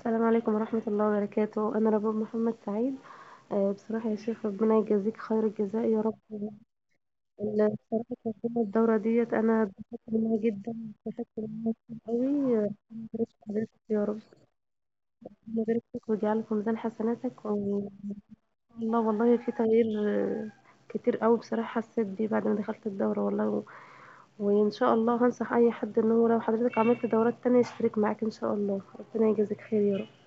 السلام عليكم ورحمة الله وبركاته أنا رباب محمد سعيد آه، بصراحة يا شيخ ربنا يجازيك خير الجزاء يا رب ال- بصراحة تقديم الدورة ديت أنا اتبسطت منها جدا استفدت منها كتير قوي آه، ربنا يبارك في حضرتك يا رب ربنا يبارك فيك ويجعلك في ميزان حسناتك وإن شاء الله والله في تغيير آه، كتير قوي بصراحة حسيت بيه بعد ما دخلت الدورة والله و... وإن شاء الله هنصح أي حد إن هو لو حضرتك عملت دورات تانية يشترك معاك إن شاء الله ربنا يجازيك خير يا رب